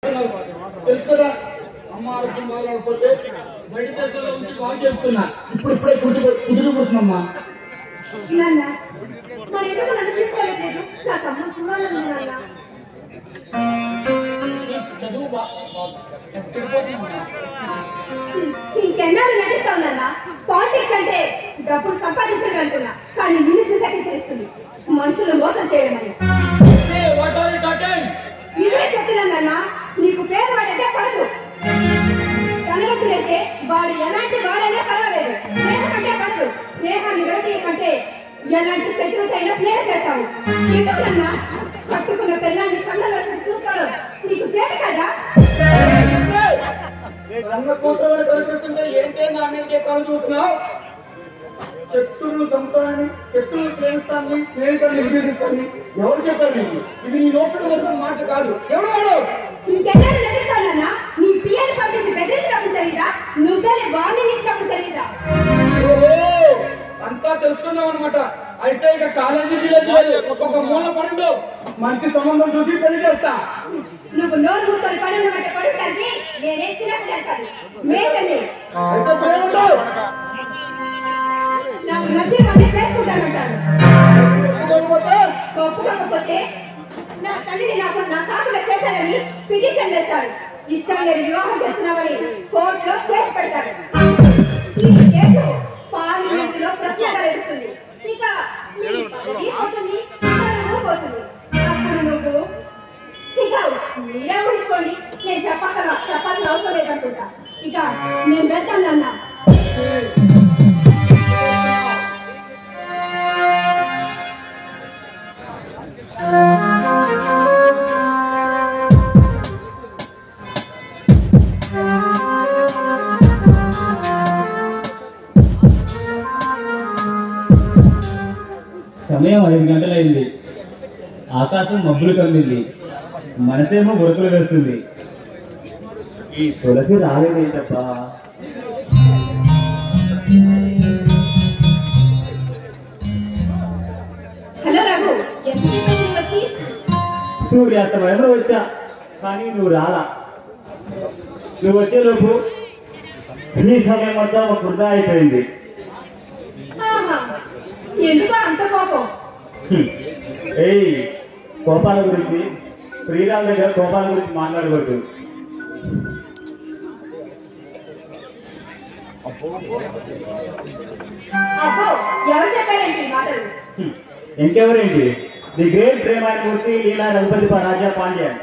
చెప్తున్నారు తెలుసు కదా అమ్మ ఆరోగ్యం బాగాలేకపోతే బయట దేశాల్లో నుంచి బాగు చేస్తున్నా ఇప్పుడు ఇప్పుడే కుదురు కుదురుకుంటున్నామ్మా నాన్న మరి ఎందుకు నన్ను తీసుకోలేదు నా తమ్ముడు చూడాలని నాన్న నీ చదువు బా బా- చెడిపోతుందమ్మా ఇంకెన్నాళ్ళు నటిస్తావు నాన్న పాలిటిక్స్ అంటే డబ్బులు సంపాదించడం అనుకున్నా కానీ నిన్ను చూసాకే తెలుస్తుంది మనుషులు మోసం చేయడం అని వాట్ ఆర్ యు టాకింగ్ నిజమే చెప్తున్నాను నాన్న నీకు పేదవాడంటే పడదు ధనవంతుడైతే వాడు ఎలాంటి వాడైనా పర్వాలేదు స్నేహం అంటే పడదు స్నేహాన్ని విడదీయమంటే ఎలాంటి శత్రువుతైనా స్నేహం చేస్తావు ఎందుకన్నా కట్టుకున్న పిల్లాన్ని కళ్ళలో పెట్టి చూసుకోవడం నీకు చేత కదా రంగ కూతురు కనిపిస్తుంటే ఏంటి నా మీదకి కాలు చూస్తున్నావు శత్రువులు చంపుతానని శత్రువులు ప్రేమిస్తానని స్నేహితులను నిర్దేశిస్తానని ఎవరు చెప్పారు నీకు ఇది నీ లోపల వస్తున్న మాట కాదు ఎవడు వాడు ఇంకెన్నాళ్ళు నటిస్తానన్నా నీ పిల్లలు పంపించి బెదిరించినప్పుడు తెలీదా నువ్వే వార్నింగ్ ఇచ్చినప్పుడు తెలీదా ఓహో అంతా తెలుసుకున్నావు అనమాట అయితే ఇక కాలేజీ గిలేజీ లేదు ఒక మూల పడుండు మంచి సంబంధం చూసి పెళ్లి చేస్తా నువ్వు నోరు మూసుకొని పడి ఉన్నమాట పడుకోవడానికి నేనే చిన్నప్పుడు కాదు మేకని అయితే పేరుండు నాకు నచ్చిన పని చేసుకుంటానంటాను ఒప్పుకోకపోతే ఒప్పుకోకపోతే నా తల్లిని నాకు నా కాకుండా చేశాడని పిటిషన్ వేస్తాడు ఇష్టం లేని వివాహం చేస్తున్నామని కోర్టులో కేసు పెడతాడు ఈ కేసు పార్లమెంట్ లో ప్రశ్నగా నడుస్తుంది ఇక నీ పదవి పోతుంది పరువు పోతుంది అప్పుడు నువ్వు ఇక మీరే ఊహించుకోండి నేను చెప్పక్కల చెప్పాల్సిన అవసరం లేదనుకుంటా ఇక నేను వెళ్తాను నాన్న సమయం ఐదు గంటలైంది ఆకాశం మబ్బులు కమ్మింది మనసేమో ఉరుకులు వేస్తుంది ఈ తులసి రాలేదేంటప్ప హలో రఘు ఎంతసేపు అయింది వచ్చి సూర్యాస్తమయంలో వచ్చా కానీ నువ్వు రాలా నువ్వు వచ్చేలోపు ఈ సమయం అంతా ఒక వృధా అయిపోయింది ఆహా, ఎందుకో అంత కోపం హ్మ్. ఏయ్ కోపాల గురించి శ్రీరామ్ దగ్గర కోపాల గురించి మాట్లాడకూడదు అబ్బో ఎవరు చెప్పారండి ఈ మాటలు హ్మ్. ఇంకెవరేంటి ది గ్రేట్ ప్రేమాయమూర్తి లీలా రఘుపతి రాజా పాండ్యన్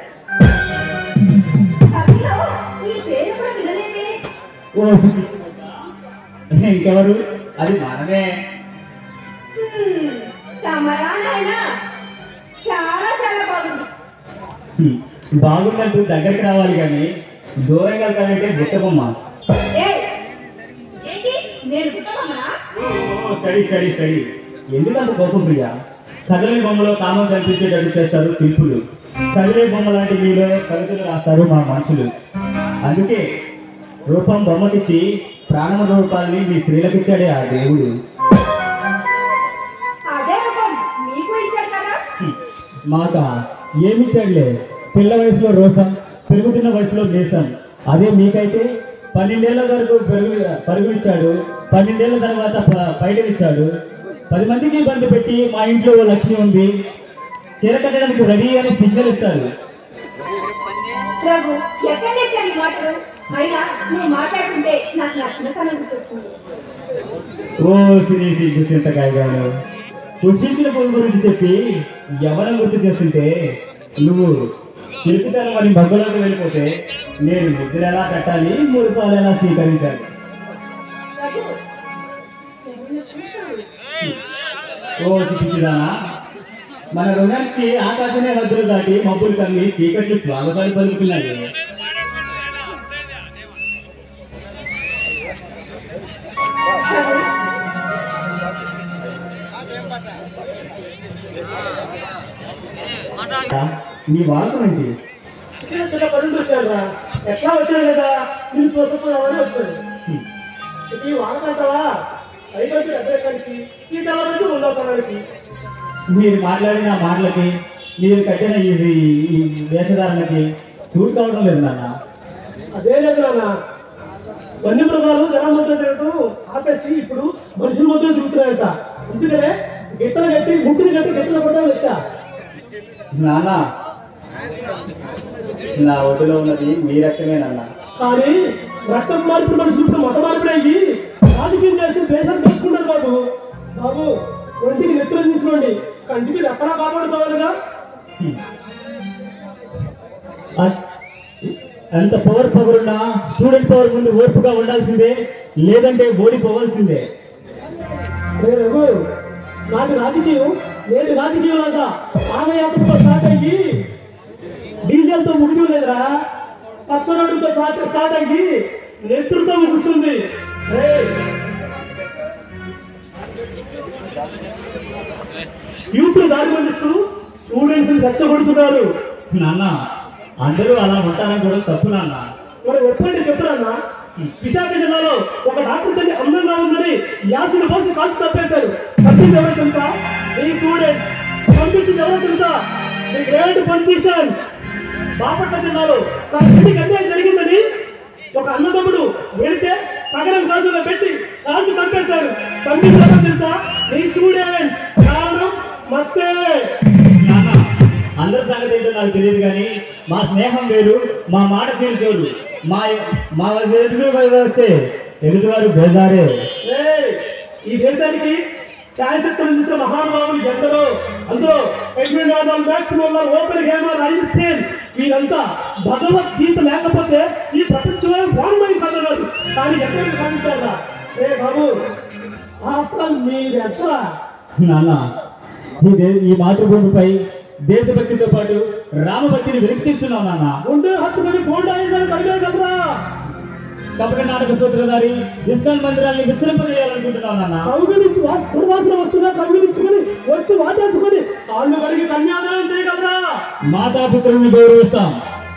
కవిలో ఈ పేరు కూడా వినలేదే ఓ ఇంకెవరు అది మనమే హ్మ్, తమరా నాయనా చాలా చాలా బాగుంది హ్మ్. బాగున్నట్టు దగ్గరికి రావాలి కానీ దూరంగా వెళ్తానంటే బుట్టబొమ్మ ఏయ్, ఏంటి నేను పుట్టమమ్మనా స్టడీ స్టడీ స్టడీ ఎందుకంత కోపం ప్రియా కదలని బొమ్మలో కామం కనిపించేటట్టు చేస్తారు శిల్పులు కదిలే బొమ్మ లాంటి మీలో కవితలు రాస్తారు మా మనుషులు అందుకే రూపం బొమ్మకిచ్చి ప్రాణమ రూపాల్ని మీ స్త్రీలకిచ్చాడే ఆ దేవుడు అదే రూపం మీకు ఇచ్చాడు కదా హ్మ్. మాక ఏమిచ్చాడులే పిల్ల వయసులో రోసం పెరుగుతున్న వయసులో దేశం అదే మీకైతే పన్నెండేళ్ల వరకు పెరుగు పరుగునిచ్చాడు పన్నెండేళ్ల తర్వాత ప- పైడలిచ్చాడు పది మందికి బండి పెట్టి మా ఇంట్లో ఓ లక్ష్మి ఉంది చీర కట్టడానికి రెడీ అని సిగ్నల్ ఇస్తారు రఘు ఎక్కడి నుంచి ఈ మాటలు అయినా నువ్వు మాట్లాడుతుంటే నాకు నా చిన్నతనం గుర్తొచ్చింది ఓ సిరి సిగ్గు చింతకాయ గారు పుష్పించిన పువ్వు గురించి చెప్పి ఎవరం గుర్తు చేస్తుంటే నువ్వు చిరుకుతాను మరి మగ్గులోకి వెళ్ళిపోతే నేను ముద్దులు ఎలా పెట్టాలి మూడు పాలు ఎలా స్వీకరించాలి రఘు ఎవరినో చూశాను. ఓ చూపించుదానా మన రుణానికి ఆకాశమే వద్దులు దాటి మబ్బులు కమ్మి చీకట్లు స్వాగతాలు పలుకుతున్నాయి రఘు నీ వాదం ఏంటి చిన్న చిన్న పనులు వచ్చాడు రా ఎట్లా వచ్చాడు కదా నేను చూసపోదామని వచ్చాడు హ్మ్. ఇది వాడకంటావా పైకి ఎక్కడికి ఈ తలకి ఉందో తలకి మీరు మాట్లాడిన మాటలకి మీరు కట్టిన ఈ ఈ వేషధారణకి సూట్ కావడం లేదు నాన్న అదే లేదు నాన్న వన్యమృగాలు జనం మధ్య తిరగటం ఆపేసి ఇప్పుడు మనుషుల మధ్య తిరుగుతున్నాయట అందుకనే గిట్టలు కట్టి ముట్టుని కట్టి గిట్టలు పడ్డాలు వచ్చా నాన్న నా ఒడిలో ఉన్నది మీ రక్తమే నాన్న కానీ రక్తం మార్పిడి మనుషులు ఇప్పుడు మత మార్పిడి అయ్యి రాజకీయం చేసి దేశాన్ని తెలుసుకుంటారు బాబు బాబు ఒంటికి నెత్తులందించుకోండి కంటికి రెప్పలా కాపాడుకోవాలిగా అ- అంత పవర్ పవర్ ఉన్నా స్టూడెంట్ పవర్ ముందు ఓర్పుగా ఉండాల్సిందే లేదంటే ఓడిపోవాల్సిందే రే రఘు నాటి రాజకీయం నేటి రాజకీయం అంట పాదయాత్రతో స్టార్ట్ అయ్యి డీజిల్తో ముగియడం లేదురా పచ్చనడుతో స్టార్ట్ స్టార్ట్ అయ్యి నెత్తులతో ముగుస్తుంది రే యూత్ దారి మళ్ళిస్తూ స్టూడెంట్స్ రెచ్చగొడుతున్నారు నాన్న అందరూ అలా ఉంటారని కూడా తప్పు నాన్న మరి ఎప్పుడైతే చెప్తున్నా విశాఖ జిల్లాలో ఒక డాక్టర్ తల్లి అందంగా ఉందని యాసిని పోసి కాల్చి తప్పేశారు పంపించి ఎవరో తెలుసా ఈ స్టూడెంట్స్ పంపించింది ఎవరో తెలుసా ది గ్రేట్ పొలిటీషియన్ బాపట్ల జిల్లాలో తన ఇంటికి అన్యాయం జరిగిందని ఒక అన్నదమ్ముడు వెళితే తగరం కాదులో పెట్టి కాల్చి చంపేశారు చంపింది ఎవరో తెలుసా ఈ స్టూడెంట్ కారణం మత్తే నాన్న అందరి సంగతి ఏంటో నాకు తెలియదు కానీ మా స్నేహం వేరు మా మాట తీర్చోరు మా మా ఎదురు వస్తే ఎదుటివారు బేజారే ఏయ్, ఈ దేశానికి శాయశక్తులు అందించిన మహానుభావులు ఎందరో అందులో Edwin Adam maximum Oppenheimer Einstein వీరంతా భగవద్గీత లేకపోతే ఈ ప్రపంచమే వాంగ్మయం కదలదు కానీ ఎక్కడికి సాధించాలా ఏ బాబు ఆఫ్టర్ మీరెంత నాన్న ఈ దే- ఈ మాతృభూమిపై దేశభక్తితో పాటు రామభక్తిని వెలికిస్తున్నాం నాన్న ఉండే హత్తుకొని బోండాయిసారి కలిగే కదరా కపట నాటక సూత్రధారి ఇస్కాన్ మందిరాన్ని విస్తరింపజేయాలనుకుంటున్నాం నాన్న కవిగురించి దుర్వాసన వస్తున్నా కవిగురించుకొని వచ్చి వాటేసుకొని కాళ్ళు కడిగి కన్యాదానం చేయగలరా మాతాపితరుని గౌరవిస్తాం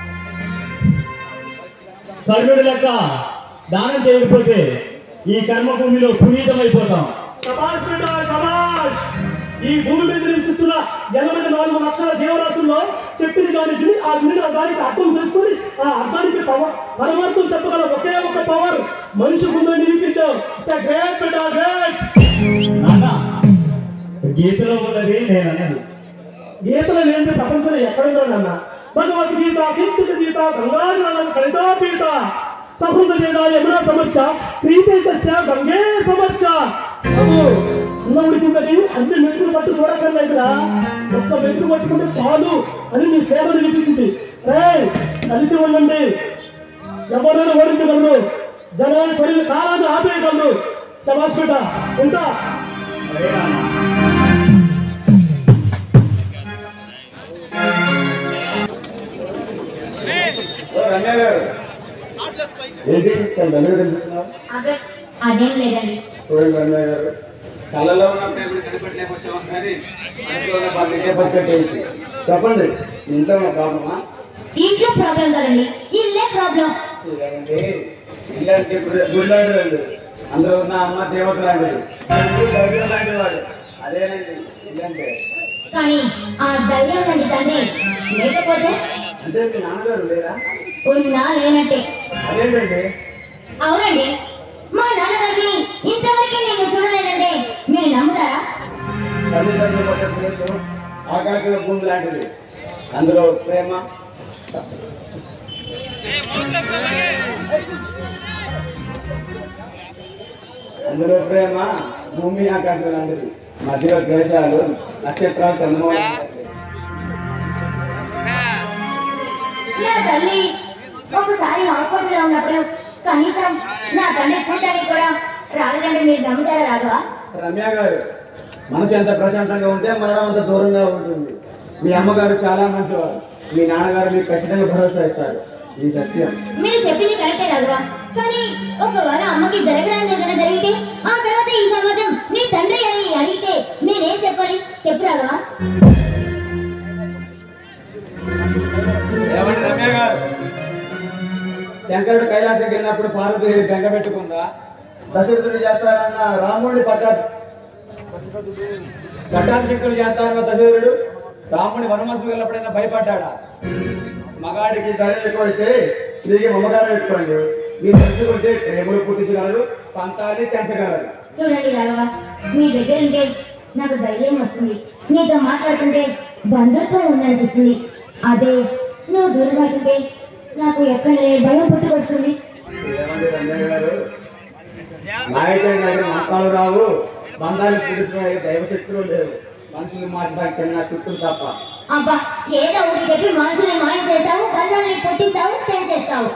కర్ణుడి లెక్క దానం చేయకపోతే ఈ కర్మభూమిలో పునీతమైపోతాం శబాష్ బిడ్డ శబాష్ ఈ భూమి మీద నివసిస్తున్న ఎనభై నాలుగు లక్షల జీవరాశుల్లో చెప్పిన దాని విని ఆ విని దానికి అర్థం తెలుసుకొని ఆ అర్థానికి పవర్ పరమార్థం చెప్పగల ఒకే ఒక పవర్ మనిషి ముందు నిరూపించావు గ్రేట్ బిడ్డ గ్రేట్ నాన్న గీతలో ఉన్నది నేను అన్నది గీతలు లేని ప్రపంచంలో ఎక్కడుందో నాన్న భగవద్గీత కించిత గీత గంగాజలం కలితాపీత సహృద గీత యమునా సమర్చ ప్రీతైతస్య గంగే సమర్చ బాబు ఉన్నవుడి కిందకి అన్ని మెతుకులు పట్టు చూడక్కర్లేదురా ఒక్క మెతుకు పట్టుకుంటే చాలు అని నీ సేవ నిలిపించింది రేయ్ కలిసి ఉండండి ఎవరైనా ఓడించగలరు జనాన్ని పడిన కాలాన్ని ఆపేయగలరు శబాష్ బిడ్డ ఉంటా సరే నాన్న ఓ రమ్య గారు ఏంటి చాలా దండగా కనిపిస్తున్నావు అదే అదేం లేదండి చూడండి రమ్య గారు కళలో ఉన్నప్పుడు ఎప్పుడు కనిపెట్టలేకొచ్చాము కానీ మనసులో ఉన్న బాధ ఇంకే పట్టుకట్టేయచ్చు చెప్పండి ఇంట్లో ఉన్న ప్రాబ్లమా ఇంట్లో ప్రాబ్లం కదండి ఇల్లే ప్రాబ్లం ఇలాగండి ఇల్లంటే గుడి గుడి లాంటిదండి అందులో ఉన్న అమ్మ దేవత లాంటిది తండ్రి దైవం లాంటి వాడు అదేనండి ఇల్లంటే కానీ ఆ ధైర్యం లాంటి తండ్రి లేకపోతే అంటే మీ నాన్నగారు లేరా ఉన్నా లేనట్టే అదేంటండి అవునండి మా నాన్నగారిని ఇంతవరకు నేను చూడలేదంటే మీరు నమ్ముతారా తల్లిదండ్రుల మధ్య ప్లేసు ఆకాశం భూమి లాంటిది అందులో ప్రేమ అందులో ప్రేమ భూమి ఆకాశం లాంటిది మధ్యలో ద్వేషాలు నక్షత్రాలు చంద్రమా నా తల్లి ఒకసారి హాస్పిటల్లో ఉన్నప్పుడు కనీసం నా తండ్రి చూడడానికి కూడా రాలేదంటే మీరు నమ్ముతారా రాఘవా రమ్య గారు మనసు ఎంత ప్రశాంతంగా ఉంటే మరణం అంత దూరంగా ఉంటుంది మీ అమ్మగారు చాలా మంచివారు మీ నాన్నగారు మీకు ఖచ్చితంగా భరోసా ఇస్తారు ఇది సత్యం మీరు చెప్పింది కరెక్టే రాఘవా కానీ ఒకవేళ అమ్మకి జరగడానికి ఏదైనా జరిగితే ఆ తర్వాత ఈ సమాజం నీ తండ్రి అని అడిగితే నేనేం చెప్పాలి చెప్పు రాఘవా ఏమండి రమ్య గారు శంకరుడు కైలాసకి వెళ్ళినప్పుడు పార్వతీదేవి బెంగ పెట్టుకుందా దశరథుడు చేస్తారన్న రాముడిని పట్టా పట్టాభిషిక్తులు చేస్తారన్న దశరథుడు రాముడి వనవాసం వెళ్ళినప్పుడైనా భయపడ్డాడా మగాడికి ధైర్యం ఎక్కువైతే స్త్రీకి మమకారం ఎక్కువండి మీరు తెలుసుకుంటే ప్రేమలు పుట్టించగలరు పంతాన్ని తెంచగలరు చూడండి రాఘవ మీ దగ్గర ఉంటే నాకు ధైర్యం వస్తుంది నీతో మాట్లాడుతుంటే బంధుత్వం ఉందనిపిస్తుంది అదే నువ్వు దూరం అవుతుంటే నాకు ఎక్కడ లేని భయం పుట్టుకొస్తుంది ఏమండి రంగయ్య గారు నాయకుడు గారు మాట్లాడు రావు బంధాన్ని పుట్టించిన దైవశక్తులు లేవు మనుషులు మార్చడానికి చిన్న చుట్టూ తప్ప అబ్బా ఏదో ఒకటి చెప్పి మనసుని మాయ చేస్తావు బంధాన్ని పుట్టిస్తావు చేస్తావు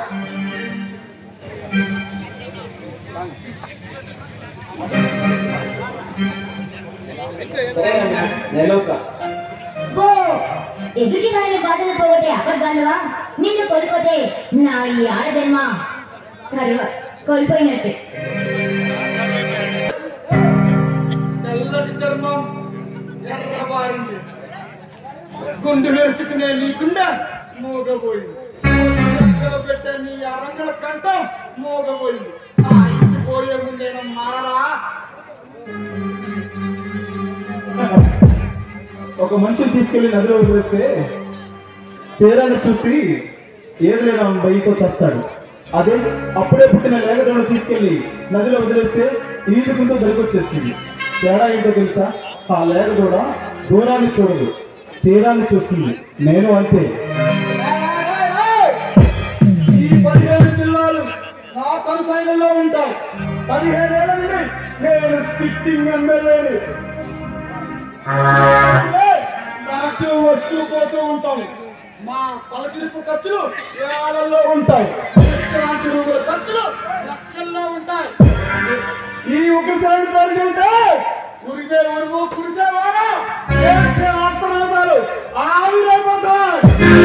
సరే రమ్య, నేను వస్తా గో ఎదుటి వారిని బాధలు పోగొట్టే అపద్బాంధవా నిన్ను కోల్పోతే నా ఈ ఆడజన్మ కరువ కోల్పోయినట్టే తెల్లటి చర్మం ఎర్రబారింది గుండు వెరుచుకునే నీకుండా మోగబోయింది ఎక్కలు పెట్టే నీ అరంగల కంఠం మోగబోయింది ఆ ఇంటి పోయే ముందేనా మారరా ఒక మనిషిని తీసుకెళ్లి నదిలో వదిలేస్తే తీరాన్ని చూసి ఏది లేదా బయటకు చేస్తాడు అదే అప్పుడే పుట్టిన లేగదోడు తీసుకెళ్లి నదిలో వదిలేస్తే ఈదుకుంటూ దొరికొచ్చేస్తుంది తేడా ఏంటో తెలుసా ఆ లేగదోడ దూరాన్ని చూడదు తీరాన్ని చూస్తుంది నేను అంతే ఈ పదిహేను జిల్లాలు నా కొనసాగంలో ఉంటాయి పదిహేనేళ్ల నుండి నేను సిట్టింగ్ ఎమ్మెల్యేని తరచూ వస్తూ పోతూ ఉంటాను మా పలకరింపు ఖర్చులు వేలల్లో ఉంటాయి విశ్రాంతి రూముల ఖర్చులు లక్షల్లో ఉంటాయి ఈ ఉగ్రసాన్ని పెరుగుంటే ఉరిగే ఉరుగు కురిసేవారా ఏడ్చే ఆర్తనాదాలు ఆవిరైపోతాయి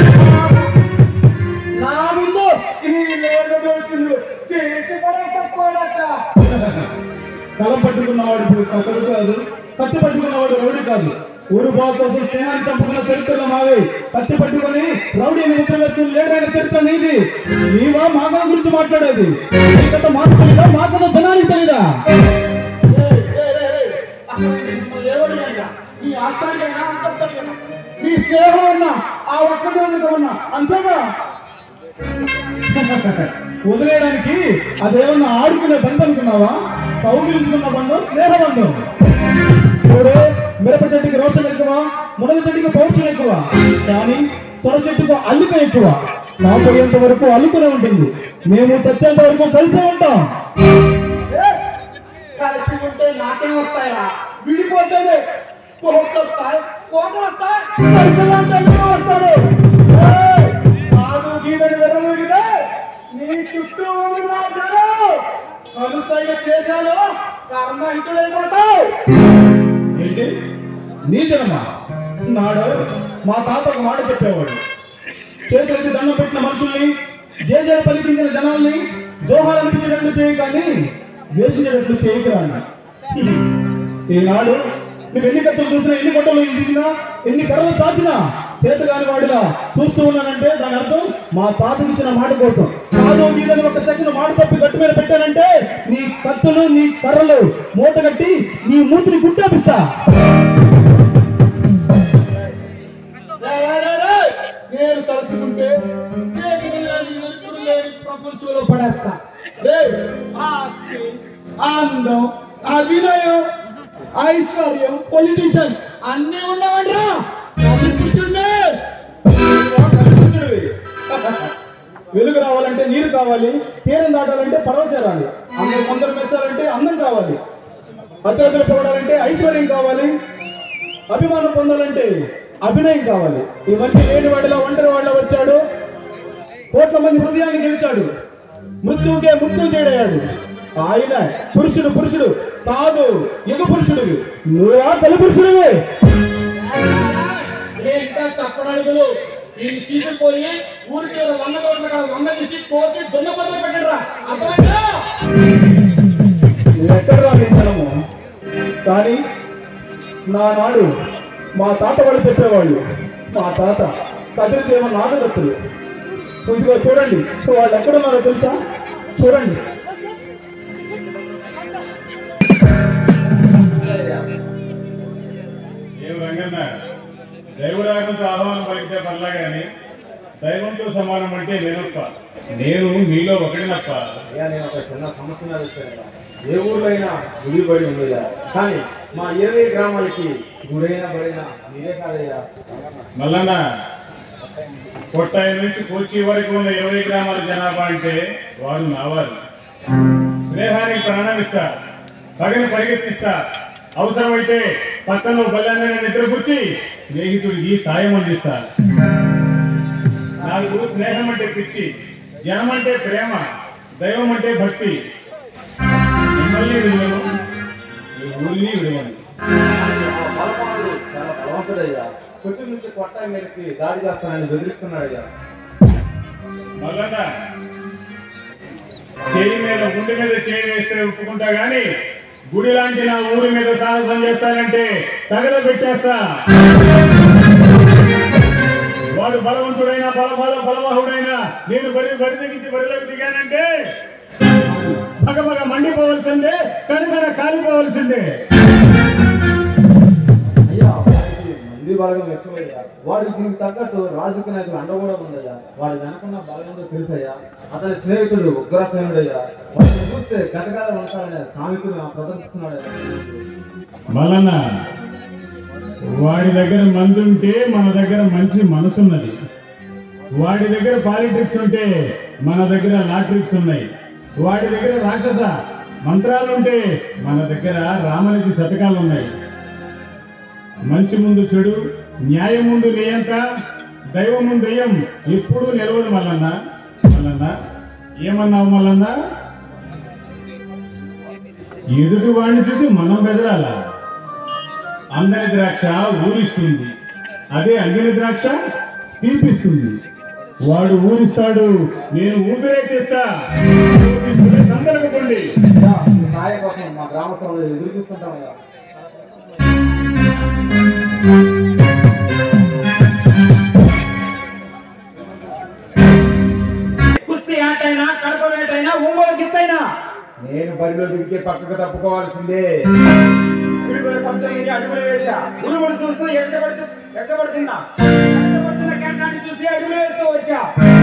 నా ముందు ఈ లేగదోచులు చేసి పడేస్తా కూడక కలం పట్టుకున్నవాడు ఇప్పుడు ఒకరు కాదు కత్తి పట్టుకున్నవాడు రౌడీ కాదు ఊరు బాగు కోసం స్నేహాన్ని చంపుకున్న చరిత్రలో మావే కత్తి పట్టుకొని రౌడీని ముద్ర వేస్తున్న లేడైన చరిత్ర నీది నీవా మాగల గురించి మాట్లాడేది నీకంత మాకు తెలీదా మాకన్నా జనానికి తెలీదా ఏయ్, ఏయ్, ఏయ్, ఏయ్, అసలు నేను ఎవడినైనా నీ ఆస్థానికైనా అంతస్తనికైనా నీ స్నేహం ఉన్నా ఆ ఒక్కడే ఉన్నా అంతేగా వదిలేయడానికి అదేమన్నా ఆడుకునే బంధం అనుకున్నావా కౌగిలించుకున్న బంధం స్నేహ బంధం చూడు మిరప చెట్టుకి రోషం ఎక్కువ మునగ చెట్టుకి పౌరుషం ఎక్కువ కానీ సొర చెట్టుకు అల్లిక ఎక్కువ కాపోయేంత వరకు అల్లుకునే ఉంటుంది మేము చచ్చేంత వరకు కలిసే ఉంటాం ఏ, కలిసి ఉంటే నాకేం వస్తాయా విడిపోతేనే కోట్లు వస్తాయి కోటలు వస్తాయి పైసలంటే ఎన్నో వస్తాడు ఏయ్, కాదు గీదని వెరవగితే నీ చుట్టూ ఉన్న జనం కనుసయ్య చేశాను కర్మహితుడైపోతావు ఏంటి నీ జనమా నాడు మా తాత ఒక మాట చెప్పేవాడు చేతులకి దండం పెట్టిన మనుషుల్ని జేజేలు పలికించిన జనాల్ని జోహాలు అనిపించేటట్లు చేయి కానీ వేసినట్లు చేయకురా అన్న ఈనాడు నువ్వు ఎన్ని కత్తులు చూసినా ఎన్ని కొట్టలు ఇంటినా ఎన్ని కర్రలు చాచినా చేతగాని వాడిలా చూస్తూ ఉన్నానంటే దాని అర్థం మా తాతకి ఇచ్చిన మాట కోసం కాదు గీదని ఒక సెకండ్ మాట తప్పి గట్టు మీద పెట్టానంటే నీ కత్తులు నీ కర్రలు మూట కట్టి నీ మూతిని గుట్టేపిస్తా రేయ్, రేయ్, రేయ్, రేయ్. నేను తలుచుకుంటే చేతికి లేని వెలుతురు లేని ప్రపంచంలో పడేస్తా రేయ్, ఆస్తి అందం అభినయం ఐశ్వర్యం పొలిటీషియన్ అన్ని ఉన్నామండ్రా అది పురుషుడినే కనిపించుడివి. వెలుగు రావాలంటే నీరు కావాలి తీరం దాటాలంటే పడవ చేరాలి అందరు కొందరు మెచ్చాలంటే అందం కావాలి భద్రతలు పొగడాలంటే ఐశ్వర్యం కావాలి అభిమానం పొందాలంటే అభినయం కావాలి ఇవన్నీ లేని వాడిలో ఒంటరి వాళ్ళ వచ్చాడు కోట్ల మంది హృదయాన్ని గెలిచాడు మృత్యువుకే మృత్యుంజయుడయ్యాడు ఆయన పురుషుడు పురుషుడు కాదు యుగ పురుషుడు నువ్వా తొలి పురుషుడివి ఏంటా తప్పనడుగులు వీళ్ళు తీసుకుపోయి ఊరి చివర వంద తోటల కాడ వంద తీసి కోసి దున్న బదులు పెట్టండి రా అర్థమైందా ఎక్కడ రాలించడము కానీ నానాడు మా తాత వాళ్ళు చెప్పేవాళ్ళు మా తాత కదిరిదేవ నాగదత్తులు ఇదిగో చూడండి వాళ్ళు ఎక్కడున్నారో తెలుసా చూడండి ఏం రంగన్న దైవరాగంతో ఆహ్వానం పలికితే పర్లా గాని దైవంతో సమానం అంటే నేనప్ప నేను మీలో ఒకటినప్ప అయ్యా నేను ఒక చిన్న సమస్య మీద వచ్చాను ఏ ఊర్లో అయినా గుడి బడి ఉందిగా కానీ మా ఇరవై గ్రామాలకి గుడైనా బడైనా మీరే కాదయ్యా మల్లన్న కొట్టాయి నుంచి కోచి వరకు ఉన్న ఇరవై గ్రామాల జనాభా అంటే వారు నావారు స్నేహానికి ప్రాణం ఇస్తా పగని పరిగెత్తిస్తా అవసరమైతే పక్కన బల్లాన్ని నిద్రపుచ్చి స్నేహితుడికి సాయం అందిస్తా నాకు స్నేహం అంటే పిచ్చి జనం అంటే ప్రేమ దైవం అంటే భక్తి మిమ్మల్ని విలువను ఈ ఊరిని విలువను ఆ బలపాలు చాలా బలవంతుడయ్యా కొచ్చి నుంచి కొట్టాయి మీదకి దాడి చేస్తానని బెదిరిస్తున్నాడయ్యా మల్లన్న చేయి మీద గుండె మీద చేయి వేస్తే ఒప్పుకుంటా గాని గుడి లాంటి నా ఊరి మీద సాహసం చేస్తానంటే తగల పెట్టేస్తా వాడు బలవంతుడైనా బలబల బలవాహుడైనా నేను బరి బరి దిగించి బరిలోకి దిగానంటే పగపగ మండిపోవలసిందే కనుక కాలిపోవలసిందే అయ్యా వాడికి మంది బలగం ఎక్కువయ్యా వాడికి దీనికి తగ్గట్టు రాజకీయ నాయకులు అండ కూడా ఉందయ్యా వాడి వెనకున్న బలగంతో తెలుసయ్యా అతని స్నేహితుడు ఉగ్రసేనుడయ్యా వాడిని చూస్తే గతకాల ఉంటాడనే సామికులు ప్రదర్శిస్తున్నాడయ్యా మల్లన్న వాడి దగ్గర మందు ఉంటే మన దగ్గర మంచి మనసున్నది వాడి దగ్గర పాలిటిక్స్ ఉంటే మన దగ్గర లాట్రిక్స్ ఉన్నాయి వాడి దగ్గర రాక్షస మంత్రాలు ఉంటే మన దగ్గర రామనికి శతకాలు ఉన్నాయి మంచి ముందు చెడు న్యాయం ముందు నియంత దైవం ముందు దయ్యం ఎప్పుడూ నిలవదు మల్లన్న మల్లన్న ఏమన్నావు మల్లన్న ఎదుటి వాడిని చూసి మనం బెదరాలా అందని ద్రాక్ష ఊరిస్తుంది అదే అంగిన ద్రాక్ష తీపిస్తుంది వాడు ఊరిస్తాడు నేను ఊపిరేకేస్తా సందర్భండి అయ్యా, ఈ సాయ కోసం మా గ్రామస్థంలో ఎదురు చూస్తుంటామయ్యా కుస్తీ ఆటైనా కడప వేటైనా ఒంగోలు గిత్తైనా నేను బరిలో దిగితే పక్కకు తప్పుకోవాల్సిందే పిడుగుల శబ్దం విని అడుగులు వేశా ఉరుములు చూస్తూ ఎరసబడుతూ ఎరసబడుతున్నా ఎరసబడుతున్న కెరటాన్ని చూసి అడుగులు వేస్తూ వచ్చా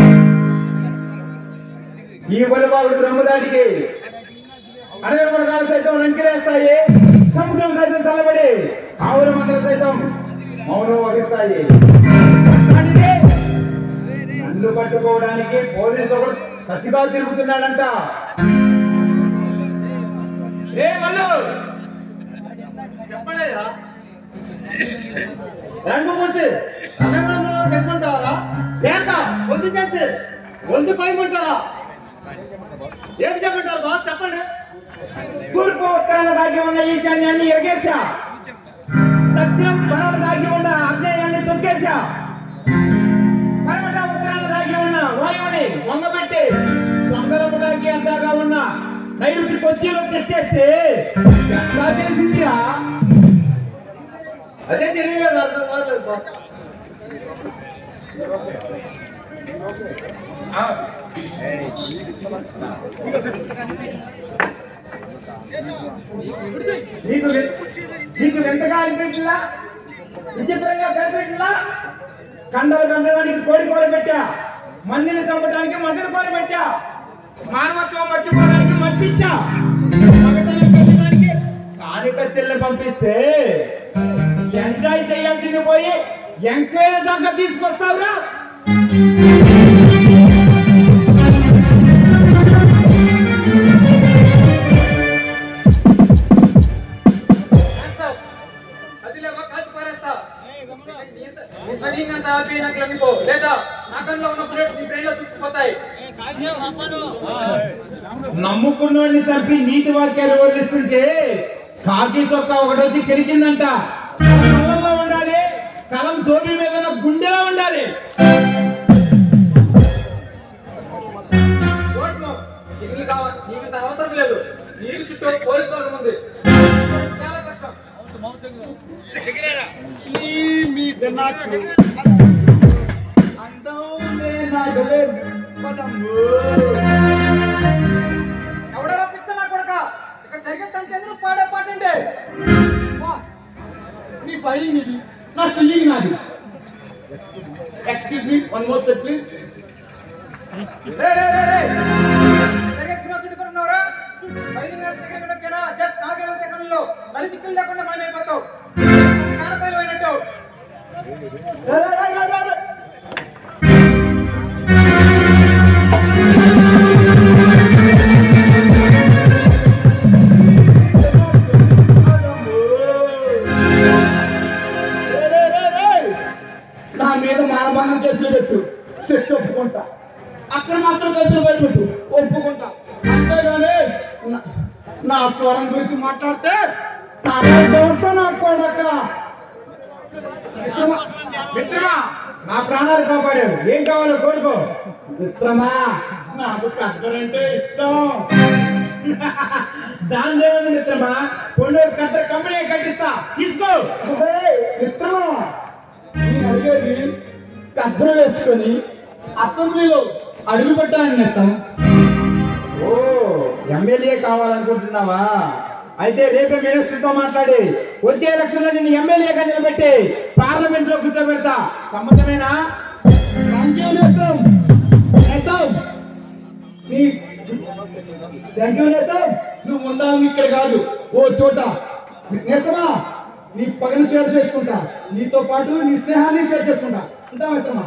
ఈ బలబాబుడు రమ్మదాటికి అడవి మృగాలు సైతం రంకెలేస్తాయి సముద్రం సైతం చల్లబడి ఆవుల మందలు సైతం మౌనం వహిస్తాయి అంటే నన్ను పట్టుకోవడానికి పోలీసు ఒకడు కసిగా తిరుగుతున్నాడంట రే మల్లు చెప్పండియా రంగు పూసి రంగంలో తెమ్మంటారా లేక వందు చేస్తే వందు కొయ్యమంటారా ఏం చెప్పంటారు బాస్ చెప్పండి తూర్పు ఉత్తరాన దాగి ఉన్న ఈశాన్యాన్ని ఎరగేశా దక్షిణం పడవ దాగి ఉన్న అగ్నేయాన్ని తొక్కేశా పడమట ఉత్తరాన దాగి ఉన్న వాయువుని వంగబెట్టి దొంగలము దాగి అందాగా ఉన్న నైరుతి కొచ్చిలో తెచ్చేస్తే ఎట్లా తెలిసిందిరా అదే తెలియలేదు అర్థం కాలేదు బాస్ నీకు వె- నీకు ఎంతగా అనిపించిందా విచిత్రంగా కనిపించిందా కండలు కండడానికి కోడి కూర పెట్టా మందిని చంపడానికి మంటలు కూర పెట్టా మానవత్వం మర్చిపోవడానికి మర్చిచ్చా మగతనం పెట్టడానికి కాని కత్తెల్ని పంపిస్తే ఎంజాయ్ చేయాల్సింది పోయి ఎంక్వైరీ దాకా తీసుకొస్తావురా అదిలేమో కాల్చి పారేస్తా నీ స్వనీయంగా ఆపి నాకు లొంగిపో లేదా నా కన్నులో ఉన్న బుల్లెట్స్ నీ బ్రెయిన్ లో తీసుకుపోతాయి నమ్ముకున్నోడిని చంపి నీతి వాక్యాలు వదిలిస్తుంటే కాకి చొక్కా ఒకటి వచ్చి కెరికిందంట కలంలో ఉండాలి కలం జోబి మీద ఉన్న గుండెలో ఉండాలి ఓట్ నో. ఇక నీకు అవ- నీకు ఇంత అవసరం లేదు నీకు చుట్టూ పోలీస్ బలగం ఉంది చాలా కష్టం ఎవడరా పిచ్చ నా కొడక ఇక్కడ జరిగే తనకెందుకు పాడే పాట అంటే బాస్, నీ ఫైలింగ్ ఇది నా సిల్లింగ్ నాది excuse me one more please రే, రే, రే. సరిగ్గా సినిమా షూట్ కూడా ఉన్నావురా? బయలుదేరి నడిచి దగ్గరికి నొక్కారా? జస్ట్ నాలుగైదు సెకన్లలో మరి దిక్కులు లేకుండా మాయమైపోతావు కారకాయలు అయినట్టు రే, రే, రే, రే, రే, రే. రే, రే, రే, రే. నా మీద మానభంగం కేసులు పెట్టు శిక్ష ఒప్పుకుంటా అక్కడ మాత్రం కేసులు పెట్టు ఒప్పుకుంటా అంతేగాని నా- నా స్వరం గురించి మాట్లాడితే నా దోస్త నా కొడక మిత్రమా నా ప్రాణాలు కాపాడావు ఏం కావాలో కోరుకో మిత్రమా నాకు కద్దరంటే ఇష్టం దాని దేవుని మిత్రమా పొండూరు కట్ట కంపెనీ కట్టిస్తా తీసుకో హే, మిత్రమా నేను అడిగేది కద్దరు వేసుకొని అసెంబ్లీలో అడుగు పెట్టాలని నేస్తాం ఓ ఎమ్మెల్యే కావాలనుకుంటున్నావా అయితే రేపే మినిస్టర్తో మాట్లాడి వచ్చే ఎలక్షన్ లో నేను ఎమ్మెల్యేగా నిలబెట్టి పార్లమెంట్ లో కూర్చోబెడతా సమ్మతమేనా థ్యాంక్ యూ నేస్తాం నేస్తాం నీ థ్యాంక్ యూ నేస్తాం నువ్వు ఉండాలని ఇక్కడ కాదు ఓ చోట నేస్తమా నీ పగని షేర్ చేసుకుంటా నీతో పాటు నీ స్నేహాన్ని షేర్ చేసుకుంటా ఉంటా మిత్రమా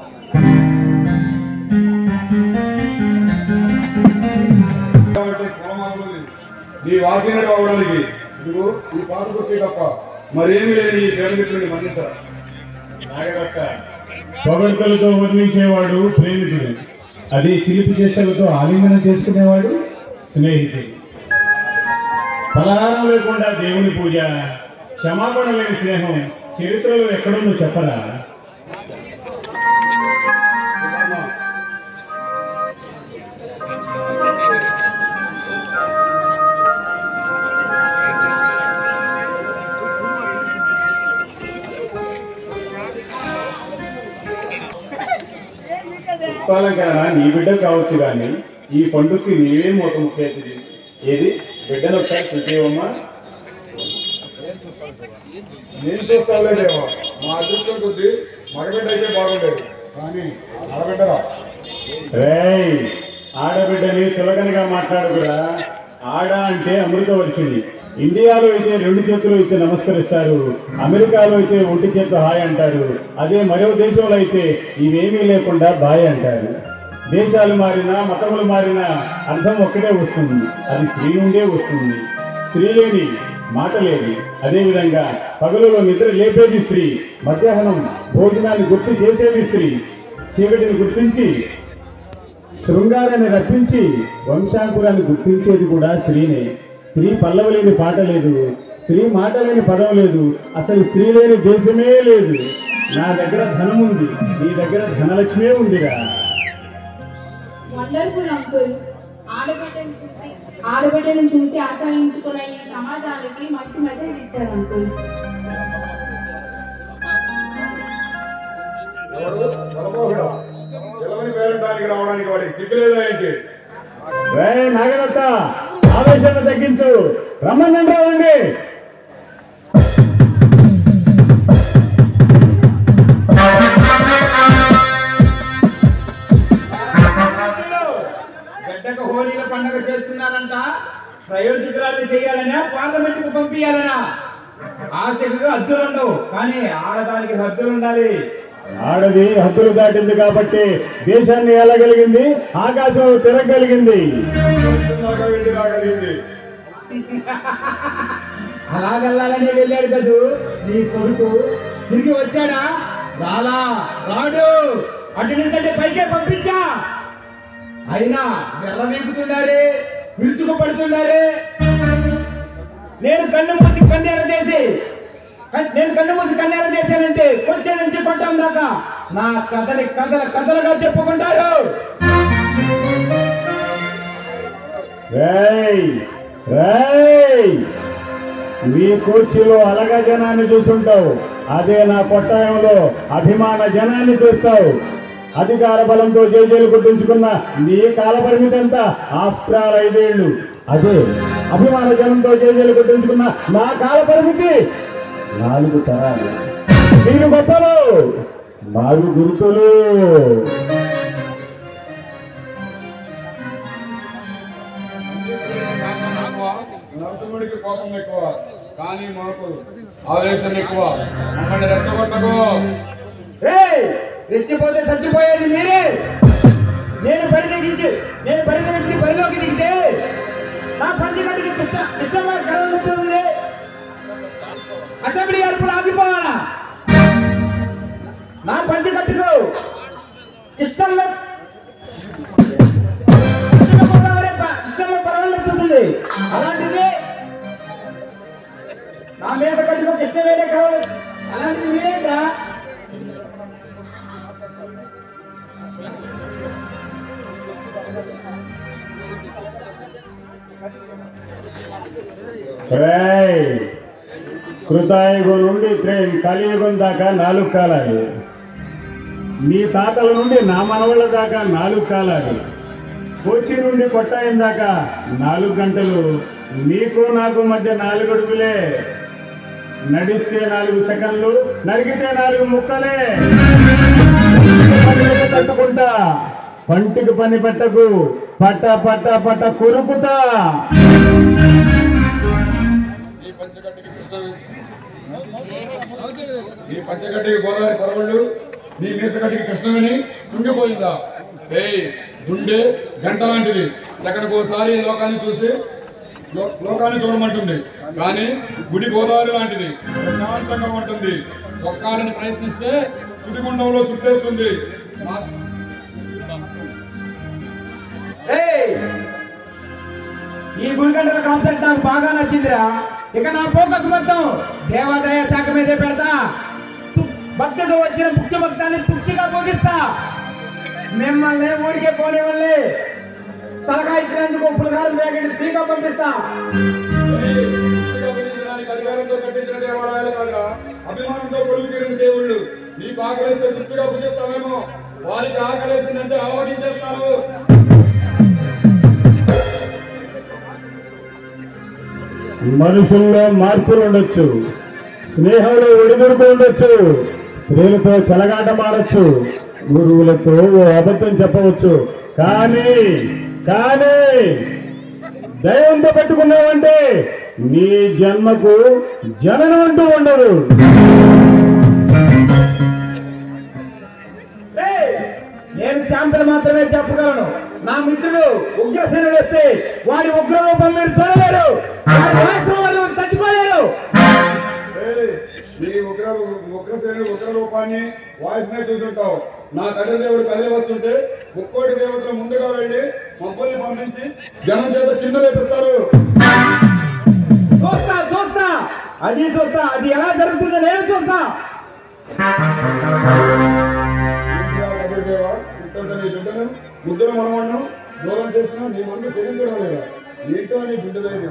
కాబట్టి పొలమాకులు నీ వాసినడు అవడానికి ఇదిగో ఈ పాటకు వచ్చే తప్ప మరేమి లేని ఈ ప్రేమికుడిని మన్నించరా నాగరక్క పొగడ్తలతో వర్ణించేవాడు ప్రేమికుడు అదే చిలిపి చేష్టలతో ఆలింగనం చేసుకునేవాడు స్నేహితుడు పలహారం లేకుండా దేవుని పూజ క్షమాపణ లేని స్నేహం చరిత్రలో ఎక్కడుందో చెప్పరా పుష్పాలంకరణ నీ బిడ్డ కావచ్చు కానీ ఈ పండుగకి నీవే మూత ముఖ్యది ఏది బిడ్డను ఒకసారి చూసేవమ్మా నేను చూస్తాలేదేమో మా అదృష్టం కొద్ది మగబిడ్డ అయితే బాగుండేది కానీ ఆడబిడ్డరా రేయ్ ఆడబిడ్డని చులకనగా మాట్లాడకురా ఆడ అంటే అమృత వచ్చింది ఇండియాలో అయితే రెండు చేతులు అయితే నమస్కరిస్తారు అమెరికాలో అయితే ఒంటి చేతులు హాయ్ అంటారు అదే మరో దేశంలో అయితే ఇవేమీ లేకుండా బాయ్ అంటారు దేశాలు మారినా మతములు మారినా అర్థం ఒక్కటే వస్తుంది అది స్త్రీ నుండే వస్తుంది స్త్రీ లేని మాట లేదు అదేవిధంగా పగలులో నిద్ర లేపేది స్త్రీ మధ్యాహ్నం భోజనాన్ని గుర్తు చేసేది స్త్రీ చీకటిని గుర్తించి శృంగారాన్ని రప్పించి వంశాంకురాన్ని గుర్తించేది కూడా స్త్రీనే స్త్రీ పల్లవ లేని పాట లేదు స్త్రీ మాట లేని పదం లేదు అసలు స్త్రీ లేని దేశమే లేదు నా దగ్గర ధనం ఉంది నీ దగ్గర ధనలక్ష్మే ఉందిరా వండర్ఫుల్ అంకుల్ ఆడబిడ్డను చూసి ఆడబిడ్డను చూసి ఆశ్రయించుకున్న ఈ సమాజానికి మంచి మెసేజ్ ఇచ్చారు అంకుల్ రావడానికి వాడికి సిగ్గులేదా ఏంటి నాగదత్త ఆవేశాన్ని తగ్గించు రమ్మనండి రావండి గడ్డకు హోలీల పండగ చేస్తున్నారంట ప్రయోజకురాలు చేయాలనా పార్లమెంట్ కు పంపించాలనా ఆశకు హద్దులుండవు కానీ ఆడదానికి హద్దులు ఉండాలి ఆడది హద్దులు దాటింది కాబట్టి దేశాన్ని ఏలగలిగింది ఆకాశం తిరగలిగింది దాకా వెళ్ళి రాగలిగింది అలాగల్లాలని వెళ్ళాడు కదూ నీ కొడుకు తిరిగి వచ్చాడా రాలా రాడు అటు నుంచి పైకే పంపించా అయినా వెర్రవీగుతున్నారే విరుచుకుపడుతున్నారే నేను కన్ను మూసి కన్నెర చేసి కన్- నేను కన్ను మూసి కన్నెర చేశానంటే కొంచెం నుంచి కొట్టాం దాకా నా కథని కథల కథలుగా చెప్పుకుంటారు రేయ్ రేయ్ మీ కుర్చీలో అలగ జనాన్ని చూసుంటావు అదే నా కొట్టాయంలో అభిమాన జనాన్ని చూస్తావు అధికార బలంతో జేజేలు గుర్తుంచుకున్న నీ కాల పరిమితి ఎంత ఆఫ్టర్ ఆల్ ఐదేళ్లు అదే అభిమాన జనంతో జేజేలు గుర్తుంచుకున్న నా కాల పరిమితి నాలుగు తరాలు మీరు గొప్పలు నాలుగు గురుతులు నరసింహుడికి కోపం ఎక్కువ కానీ మాకు ఆవేశం ఎక్కువ మమ్మల్ని రెచ్చగొట్టకు ఏయ్! రెచ్చిపోతే చచ్చిపోయేది మీరే నేను బరి తెగించి నేను బరి తెగించి బరిలోకి దిగితే నా పంచగడ్డికి కృష్ణ కృష్ణవారి కళ అసెంబ్లీ అరుపులు ఆగిపోవాలా నా పంచగట్టుకు కృష్ణమ్మ కృష్ణ గోదావరి ప- కృష్ణమ్మ పర్వాలెత్తుతుంది అలాంటిది నా మీద కట్టుకో కృష్ణ వేరే కావాలి అలాంటిది మీరేంటా రేయ్, కృతాయుగం నుండి త్రేన్ కలియుగం దాకా నాలుగు కాలాలు మీ తాతల నుండి నా మనవళ్ళ దాకా నాలుగు కాలాలు కోచి నుండి కొట్టాయం దాకా నాలుగు గంటలు నీకు నాకు మధ్య నాలుగు అడుగులే నడిస్తే నాలుగు సెకండ్లు నరిగితే నాలుగు ముక్కలే పంటికి తట్టుకుంటా పంటికి పని పెట్టకు పట్ట పట్ట పట్ట కురుకుతా ఈ పంచగడ్డికి కృష్ణ ఈ పంచగడ్డికి గోదావరి పరవళ్ళు నీ మీసగడ్డికి కృష్ణవేణి కుంగిపోయిందా ఏయ్ గుండె గంట లాంటిది సెకండ్కి ఒకసారి ఈ లోకాన్ని చూసి లో- లోకాన్ని చూడమంటుంది కానీ గుడి గోదావరి లాంటిది ప్రశాంతంగా ఉంటుంది ఒక్కాలని ప్రయత్నిస్తే సుడిగుండంలో చుట్టేస్తుంది మా- ఏయ్! ఈ గుడిగంటల కాన్సెప్ట్ నాకు బాగా నచ్చిందిరా ఇక నా ఫోకస్ మొత్తం దేవాదాయ శాఖ మీదే పెడతా తు- భక్తితో వచ్చిన ముఖ్య భక్తాన్ని తృప్తిగా బోధిస్తా మిమ్మల్ని ఊరికే పోనివ్వండి సలహా ఇచ్చినందుకు పులగారం వేగండి ఫ్రీగా పంపిస్తా ఏయ్, పూర్తిగా భజించడానికి అధికారంతో కట్టించిన దేవాలయాలు కాదురా అభిమానంతో కొలువు తీరిన దేవుళ్ళు నీకు ఆకలిస్తే తృప్తిగా భుజిస్తావేమో వారికి ఆకలేసిందంటే ఆవగించేస్తారు మనుషుల్లో మార్పులు ఉండొచ్చు స్నేహంలో ఒడిదుడుకు ఉండొచ్చు స్త్రీలతో చెలగాటమాడొచ్చు గురువులతో ఓ అబద్ధం చెప్పవచ్చు కానీ కానీ దైవంతో పెట్టుకున్నావంటే నీ జన్మకు జననం అంటూ ఉండదు ఏయ్! నేను శాంతలు మాత్రమే చెప్పగలను నా మిత్రుడు ఉగ్రసేనుడు వస్తే వాడి ఉగ్ర రూపం మీరు చూడలేరు వాడి వయసు వాళ్ళు తట్టుకోలేరు ఏయ్, నీ ఉగ్ర ఉగ్రసేను ఉగ్ర రూపాన్ని వాయిస్ నే చూసుంటావు నా తండ్రి దేవుడు కదిలి వస్తుంటే ముక్కోటి దేవతలు ముందుగా వెళ్ళి మబ్బుల్ని పంపించి జనం చేత చిందు లేపిస్తారు చూస్తా చూస్తా అది చూస్తా అది ఎలా జరుగుతుందో నేను చూస్తా ఏంటిరా కబుర్దేవా? ఇంతంత నీ బిడ్డను ముద్దుల మనవణ్ణు దూరం చేసిన నీ మనసు చెల్లించడం లేదా ఏంటో నీ బిడ్డ ధైర్యం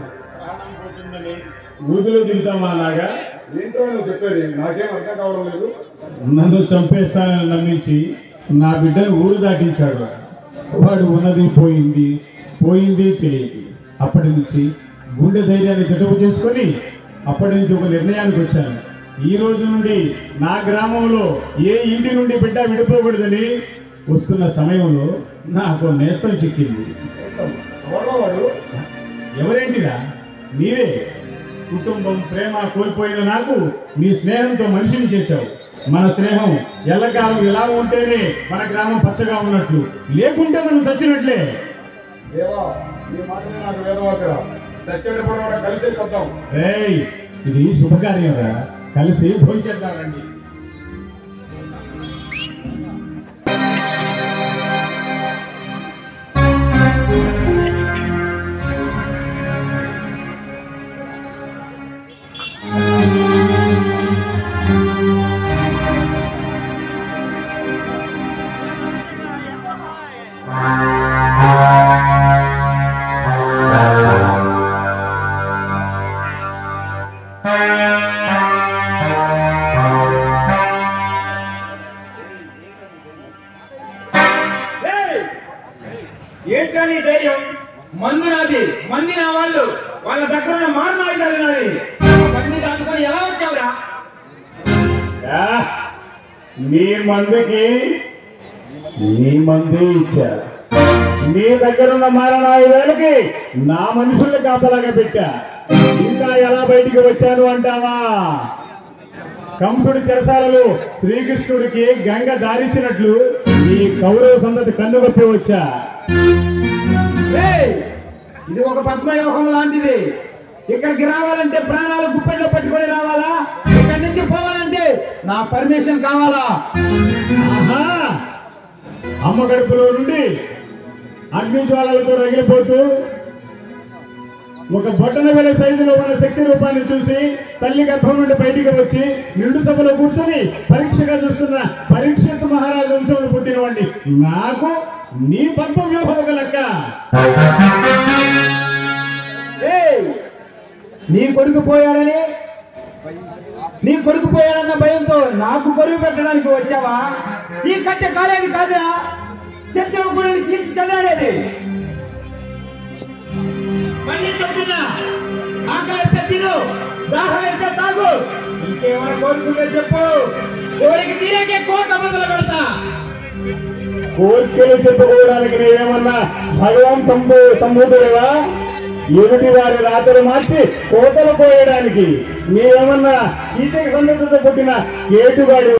ఊదిలో దిగుతామా నాగా ఏంటో నువ్వు చెప్పేది నాకేం అర్థం కావడం లేదు నన్ను చంపేస్తానని నమ్మించి నా బిడ్డను ఊరు దాటించాడు వాడు ఉన్నది పోయింది పోయింది తెలియదు అప్పటి నుంచి గుండె ధైర్యాన్ని గడువు చేసుకొని అప్పటి నుంచి ఒక నిర్ణయానికి వచ్చాను ఈ రోజు నుండి నా గ్రామంలో ఏ ఇంటి నుండి బిడ్డ విడిపోకూడదని వస్తున్న సమయంలో నాకు నేస్తం చిక్కింది ఎవరో వాడు ఎవరేంటిరా నీవే కుటుంబం ప్రేమ కోల్పోయిన నాకు నీ స్నేహంతో మనిషిని చేశావు మన స్నేహం ఎల్లకాలం ఎలా ఉంటేనే మన గ్రామం పచ్చగా ఉన్నట్లు లేకుంటే మనం చచ్చినట్లే దేవా నీ మాటనే నాకు వేదవాకరా చచ్చేటప్పుడు కూడా కలిసే చూద్దాం ఏయ్ ఇది శుభకార్యం రా కలిసి భోంచేద్దామండి ఏయ్! ఏంట్రా నీ ధైర్యం మందు నాది మంది నా వాళ్ళు వాళ్ళ దగ్గర ఉన్న మారు నాయుధాలు నాది మంది దాటుకొని ఎలా వచ్చావురా ఆ, నీ మందుకి నీ మందే ఇచ్చా నీ దగ్గరున్న మారణాయుధాలకి నా మనుషుల్ని కాపలాగా పెట్టా ఇంకా ఎలా బయటికి వచ్చాను అంటావా కంసుడి చెరసాలలో శ్రీకృష్ణుడికి గంగ దారిచ్చినట్లు ఈ కౌరవ సందతి కన్నుగప్పి వచ్చా ఏయ్! ఇది ఒక పద్మయోగం లాంటిది ఇక్కడికి రావాలంటే ప్రాణాలు గుప్పెట్లో పట్టుకొని రావాలా ఇక్కడి నుంచి పోవాలంటే నా పర్మిషన్ కావాలా ఆహా! అమ్మ గడుపులో నుండి అగ్ని జ్వాలలతో రగిలిపోతూ ఒక బొట్టన వేల సైజులో ఉన్న శక్తి రూపాన్ని చూసి తల్లి గర్భం నుండి బయటికి వచ్చి నిండు సభలో కూర్చొని పరీక్షగా చూస్తున్న పరీక్షిత్ మహారాజు వంశంలో పుట్టినవాడిని నాకు నీ పద్మ వ్యూహం ఒక లెక్క ఏయ్! నీ కొడుకు పోయాడని నీ కొడుకు పోయాడన్న భయంతో నాకు కొరువు పెట్టడానికి వచ్చావా ఈ కట్టె కాలేది కాదురా శత్రువు గురిని చీల్చి చల్లాడేది మళ్ళీ చెబుతున్నా ఆకలిస్తే తిను దాహం వేస్తే తాగు ఇంకేమైనా కోరుకుంటే చెప్పు ఎవరికి తీరకే కోత మొదలు పెడతా కోర్కెలు చెప్పుకోవడానికి నేనేమన్నా భగవాన్ సంభూ సంభూతుడివా ఎదుటి వారి రాతలు మార్చి కోతలు పోయడానికి నీవేమన్నా ఈతకి సందర్భంతో పుట్టిన కేటుగాడి